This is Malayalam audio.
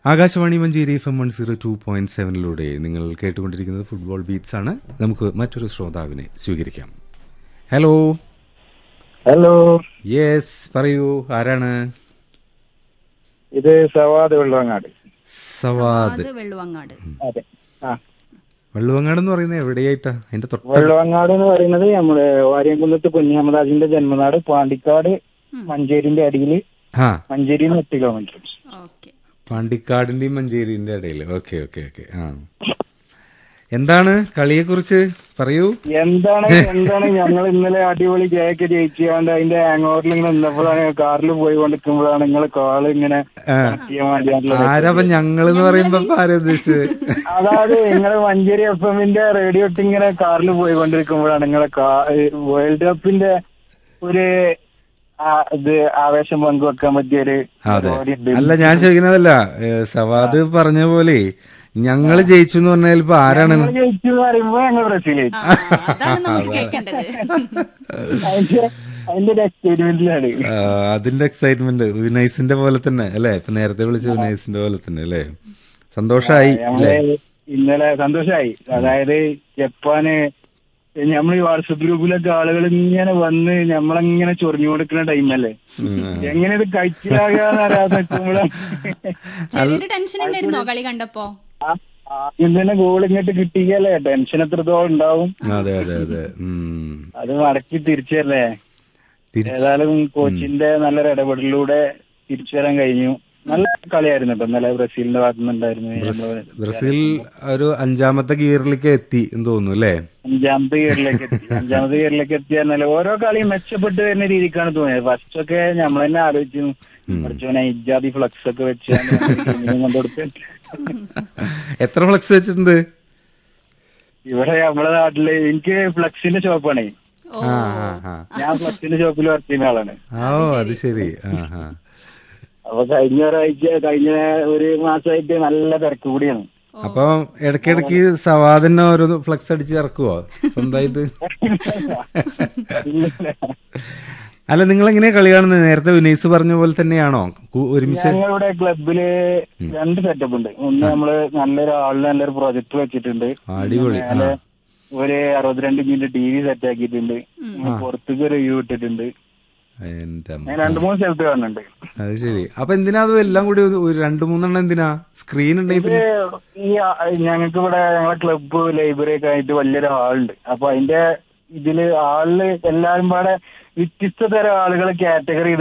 Akashvani Manjeri F M one zero two point സെവനിലൂടെ നിങ്ങൾ കേട്ടുകൊണ്ടിരിക്കുന്നത് ഫുട്ബോൾ ബീറ്റ്സ് ആണ് നമുക്ക് മറ്റൊരു ശ്രോതാവിനെ സ്വീകരിക്കാം ഹലോ ഹലോ യെസ് പറയൂ ആരാണ് ഇത് സവാദ് വെള്ളവങ്ങാട് സവാദ് അത് വെള്ളുവങ്ങാട് അതെ ആ വെള്ളുവങ്ങാട് എന്ന് പറയുന്നത് എവിടെയായിട്ടാ അതിന്റെ തൊട്ട വെള്ളവങ്ങാട് എന്ന് പറയുന്നത് നമ്മുടെ വാര്യംകുന്നത്ത് കുഞ്ഞഹമ്മദാജിന്റെ ജന്മനാട് പാണ്ടിക്കാട് മഞ്ചേരിന്റെ അടിയിൽ ആ മഞ്ചേരി നിന്ന് എട്ട് കിലോമീറ്റർ ഓക്കെ പാണ്ടിക്കാടിന്റെയും മഞ്ചേരിന്റെ ഇടയിൽ ഓക്കെ ഓക്കെ ഓക്കെ ആ എന്താണ് കളിയെ കുറിച്ച് പറയൂ എന്താണ് എന്താണ് ഞങ്ങൾ ഇന്നലെ അടിപൊളി കേക്ക് ജയിച്ചുകൊണ്ട് അതിന്റെ ഹാങ് ഓവറിൽ ഇങ്ങനെ നിന്നപ്പോഴാണ് കാറിൽ പോയി കൊണ്ടിരിക്കുമ്പോഴാണ് നിങ്ങൾ കാള് ഇങ്ങനെ connect ചെയ്യാൻ വേണ്ടിയാണല്ലോ ആരാപ്പ ഞങ്ങളെന്ന് പറയുമ്പോ ഇപ്പൊ ആരാ ഉദ്ദേശിച്ചത് അതായത് നിങ്ങള് മഞ്ചേരി എഫ് എമ്മിന്റെ റേഡിയോ ഇട്ട് ഇങ്ങനെ കാറിൽ പോയി കൊണ്ടിരിക്കുമ്പോഴാണ് നിങ്ങളെ വേൾഡ് കപ്പിന്റെ ഒരു ആ, ഇത് ആവേശം പങ്കുവെക്കാൻ പറ്റിയ ഒരു അതെ പരിപാടി ഉണ്ട്. അല്ല ഞാൻ ചോദിക്കുന്നതല്ല ഏ, സവാദ് പറഞ്ഞ പോലെ ഞങ്ങള് ജയിച്ചു എന്ന് പറഞ്ഞാൽ ഇപ്പൊ ആരാണ് ഞങ്ങള് ജയിച്ചു എന്ന് പറയുമ്പോ ഞങ്ങൾ ബ്രസീൽ ജയിച്ചു ആ, അതാണ് നമുക്ക് കേൾക്കേണ്ടത് അതിന്റെ അതിന്റെ ഒരു എക്സ്പെരിമെന്റിലാണ് ആ, അതിന്റെ എക്സൈറ്റ്മെന്റ് വിനൈസിന്റെ പോലെ തന്നെ അല്ലെ ഇപ്പൊ നേരത്തെ വിളിച്ച വിനൈസിന്റെ പോലെ തന്നെ അല്ലേ സന്തോഷായി നമ്മള് അല്ലേ ഇന്നലെ സന്തോഷായി അതായത് ജപ്പാന് നമ്മൾ ഈ വാട്സപ്പ് ഗ്രൂപ്പിലൊക്കെ ആളുകൾ ഇങ്ങനെ വന്ന് നമ്മളങ്ങനെ ചൊറിഞ്ഞു കൊടുക്കുന്ന ടൈമല്ലേ എങ്ങനെ ഇത് കഴിച്ചിലാകാന്ന് അറിയാതെ നിൽക്കുമ്പോഴാണ് ചെറിയൊരു ടെൻഷൻ ഉണ്ടായിരുന്നോ കളി കണ്ടപ്പോ ആ- ആദ്യം തന്നെ ഗോൾ ഇങ്ങോട്ട് കിട്ടിയല്ലേ ടെൻഷൻ എത്രത്തോളം ഉണ്ടാവും അതെ അതെ അതെ ഉം. അത് മടക്കി തിരിച്ചല്ലേ തിരിച്ച് ഏതായാലും കോച്ചിന്റെ നല്ലൊരു ഇടപെടലിലൂടെ തിരിച്ചു വരാൻ കഴിഞ്ഞു നല്ല കളിയായിരുന്നു കേട്ടോ ഇന്നലെ ബ്രസീലിന്റെ ഭാഗത്തുനിന്നുണ്ടായിരുന്നു നമ്മള് ബ്രസീൽ ഒരു അഞ്ചാമത്തെ ഗിയറിലേക്ക് എത്തി എന്ന് തോന്നുന്നു അല്ലേ അഞ്ചാമത്തെ ഗിയറിലേക്ക് എത്തി അഞ്ചാമത്തെ ഗിയറിലേക്ക് എത്തി പറഞ്ഞാൽ ഓരോ കളിയും മെച്ചപ്പെട്ട് വരുന്ന രീതിക്കാണ് തോന്നിയത് ഫസ്റ്റ് ഒക്കെ നമ്മൾ തന്നെ ആലോചിച്ചു കുറച്ചോനെ ഇജാതി ഫ്ലക്സ് ഒക്കെ വെച്ച് കൊണ്ടുകൊടുത്ത് എത്ര ഫ്ലക്സ് വെച്ചിട്ടുണ്ട് ഇവിടെ നമ്മളെ നാട്ടില് എനിക്ക് ഫ്ലക്സിന്റെ ഷോപ്പാണേ ഓ ആ ആ ആ ഞാൻ ഫ്ലക്സിന്റെ ഷോപ്പിൽ വർക്ക് ചെയ്യുന്ന ആളാണ് ആ, ഓ അത് ശരി ആ ആ അപ്പൊ കഴിഞ്ഞ ഒരാഴ്ച കഴിഞ്ഞ ഒരു മാസമായിട്ട് നല്ല തിരക്ക് കൂടിയാണ് അപ്പൊ ഇടയ്ക്കിടയ്ക്ക് സവാദിനെ ഓരോ ഫ്ലക്സ് അടിച്ച് ഇറക്കുവോ സ്വന്തമായിട്ട് അല്ല നിങ്ങൾ എങ്ങനെയാ കളി കാണുന്നത് നേരത്തെ വിനീസ് പറഞ്ഞ പോലെ തന്നെയാണോ കു- ഒരുമിച്ച് ഞങ്ങളുടെ ക്ലബില് രണ്ട് സെറ്റപ്പ് ഉണ്ട് ഒന്ന് നമ്മള് നല്ലൊരു ആളിന് നല്ലൊരു പ്രൊജക്ട് വെച്ചിട്ടുണ്ട് അടിപൊളി ആ മേലെ ഒരു അറുപത്തിരണ്ട് ഇഞ്ചിന്റെ ടി വി സെറ്റ് ആക്കിയിട്ടുണ്ട് പുറത്തേക്ക് ഒരു വ്യൂ ഇട്ടിട്ടുണ്ട് എന്റെ അമ്മ. ഞാൻ രണ്ടു മൂന്ന് സ്ഥലത്ത് കാണുന്നുണ്ട് അത് ശരി അപ്പൊ എന്തിനാ അത് എല്ലാം കൂടി ഒരു- ഒരു രണ്ടു മൂന്നെണ്ണം എന്തിനാ സ്ക്രീൻ ഉണ്ടെങ്കിൽ ഇത് ഈ ആ- ഞങ്ങൾക്ക് ഇവിടെ ഞങ്ങളെ ക്ലബ്ബ് ലൈബ്രറി ഒക്കെ ആയിട്ട് വലിയൊരു ഹാളുണ്ട് അപ്പൊ അതിന്റെ ഇതില് ഹാളില് എല്ലാരും പാടെ വ്യത്യസ്ത തരം ആളുകൾ കാറ്റഗറി